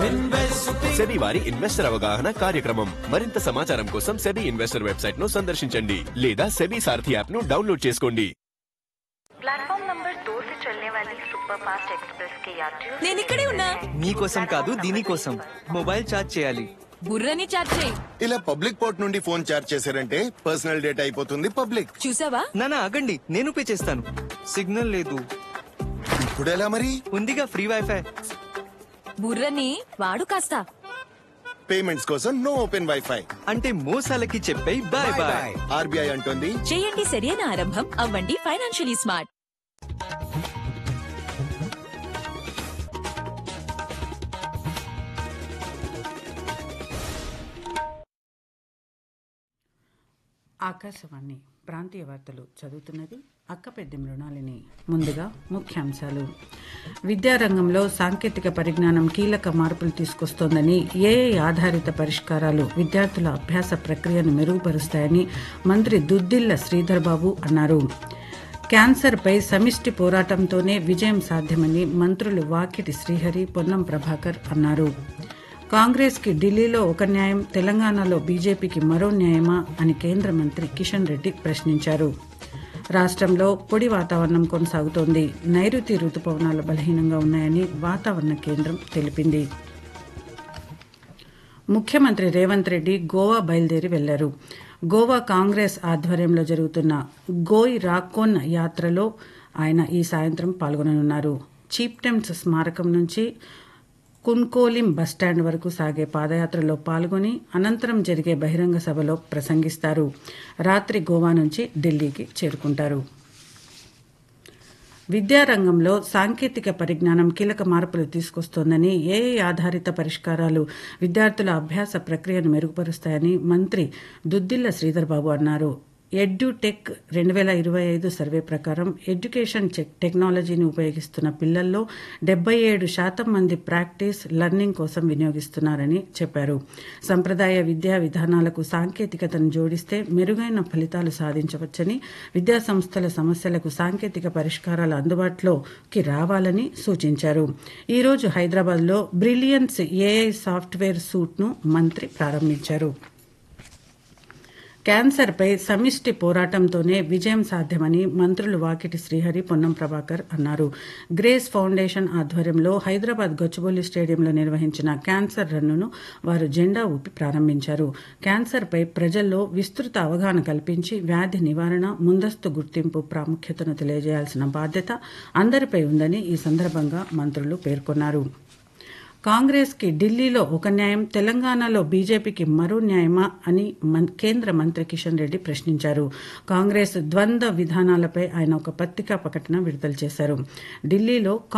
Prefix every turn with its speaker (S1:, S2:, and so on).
S1: SEBI వారి investor అవగాహన కార్యక్రమం మరింత సమాచారం కోసం సెబీ ఇన్వెస్టర్ వెబ్సైట్ ను సందర్శించండి లేదా సెబీ సారథి యాప్ ను డౌన్లోడ్ చేసుకోండి
S2: प्लेटफॉर्म नंबर दो से चलने वाली सुपर फास्ट एक्सप्रेस के यात्रियों
S3: నేను ఇక్కడే ఉన్నా
S4: మీకోసం కాదు దీనికోసం మొబైల్ ఛార్జ్ చేయాలి
S3: బుర్రని చాట్ చేయి
S5: ఇలా పబ్లిక్ పోర్ట్ నుండి ఫోన్ చార్జ్ చేశారంటే పర్సనల్ డేటా అయిపోతుంది పబ్లిక్
S3: చూసావా
S4: నానా ఆగండి నేను పే చేస్తాను సిగ్నల్ లేదు
S5: ఇప్పుడు ఎలా మరి
S4: ఉందిగా ఫ్రీ వైఫై
S3: బుర్రని వాడు కాస్త
S5: పేమెంట్స్ కోసం నో ఓపెన్ వైఫై
S4: అంటే మోసాలకి చెప్పే బాయ్ బాయ్
S5: ఆర్బీఐ అంటోంది
S3: చేయండి సరైన ఆరంభం అవ్వండి ఫైనాన్షియలీ స్మార్ట్
S6: ఆకాశవాణి ప్రాంతీయ వార్తలు చదువుతున్నది అక్కపెద్ది మృణాలిని ముందుగా ముఖ్యాంశాలు విద్యారంగంలో సాంకేతిక పరిజ్ఞానం కీలక మార్పులు తీసుకొస్తోందని ఏఐ ఆధారిత పరిష్కారాలు విద్యార్థుల అభ్యాస ప్రక్రియను మెరుగుపరుస్తాయని మంత్రి దుద్దిల్ల శ్రీధర్ బాబు అన్నారు క్యాన్సర్పై సమిష్టి పోరాటంతోనే విజయం సాధ్యమని మంత్రులు వాకిటి శ్రీహరి పొన్నం ప్రభాకర్ అన్నారు కాంగ్రెస్ కి ఢిల్లీలో ఒక న్యాయం తెలంగాణలో బీజేపీకి మరో న్యాయమా అని కేంద్ర మంత్రి కిషన్ రెడ్డి ప్రశ్నించారు రాష్ట్రంలో పొడి వాతావరణం కొనసాగుతోంది నైరుతి రుతుపవనాలు బలహీనంగా ఉన్నాయని వాతావరణ కేంద్రం తెలిపింది ముఖ్యమంత్రి రేవంత్ రెడ్డి గోవా బయలుదేరి వెళ్లారు గోవా కాంగ్రెస్ ఆధ్వర్యంలో జరుగుతున్న గోయ్ రాకోన్ యాత్రలో ఆయన ఈ సాయంత్రం పాల్గొననున్నారు చీప్టెమ్స్ స్మారకం నుంచి కున్కోలిం బస్టాండ్ వరకు సాగే పాదయాత్రలో పాల్గొని అనంతరం జరిగే బహిరంగ సభలో ప్రసంగిస్తారు రాత్రి గోవా నుంచి ఢిల్లీకి చేరుకుంటారు విద్యారంగంలో సాంకేతిక పరిజ్ఞానం కీలక మార్పులు తీసుకొస్తోందని ఏఐ ఆధారిత పరిష్కారాలు విద్యార్థుల అభ్యాస ప్రక్రియను మెరుగుపరుస్తాయని మంత్రి దుద్దిల్ల శ్రీధర్ బాబు అన్నారు ఎడ్యుటెక్ రెండు వేల ఇరవై ఐదు సర్వే ప్రకారం ఎడ్యుకేషన్ చెక్ టెక్నాలజీని ఉపయోగిస్తున్న పిల్లల్లో డెబ్బై ఏడు శాతం మంది ప్రాక్టీస్ లెర్నింగ్ కోసం వినియోగిస్తున్నారని చెప్పారు సంప్రదాయ విద్యా విధానాలకు సాంకేతికతను జోడిస్తే మెరుగైన ఫలితాలు సాధించవచ్చని విద్యా సంస్థల సమస్యలకు సాంకేతిక పరిష్కారాలు అందుబాటులోకి రావాలని సూచించారు ఈ రోజు హైదరాబాద్లో బ్రిలియన్స్ ఏఐ సాఫ్ట్వేర్ సూట్ను మంత్రి ప్రారంభించారు క్యాన్సర్పై సమిష్టి పోరాటంతోనే విజయం సాధ్యమని మంత్రులు వాకిటి శ్రీహరి పొన్నం ప్రభాకర్ అన్నారు గ్రేస్ ఫౌండేషన్ ఆధ్వర్యంలో హైదరాబాద్ గచ్చిబౌలి స్టేడియంలో నిర్వహించిన క్యాన్సర్ రన్నును వారు జెండా ఊపి ప్రారంభించారు క్యాన్సర్పై ప్రజల్లో విస్తృత అవగాహన కల్పించి వ్యాధి నివారణ ముందస్తు గుర్తింపు ప్రాముఖ్యతను తెలియజేయాల్సిన బాధ్యత అందరిపై ఉందని ఈ సందర్భంగా మంత్రులు పేర్కొన్నారు కాంగ్రెస్ కి ఢిల్లీలో ఒక న్యాయం తెలంగాణలో బీజేపీకి మరో న్యాయమా అని మన్- కేంద్ర మంత్రి కిషన్ రెడ్డి ప్రశ్నించారు కాంగ్రెస్ ద్వంద్వ విధానాలపై ఆయన ఒక పత్రికా ప్రకటన విడుదల చేశారు ఢిల్లీలో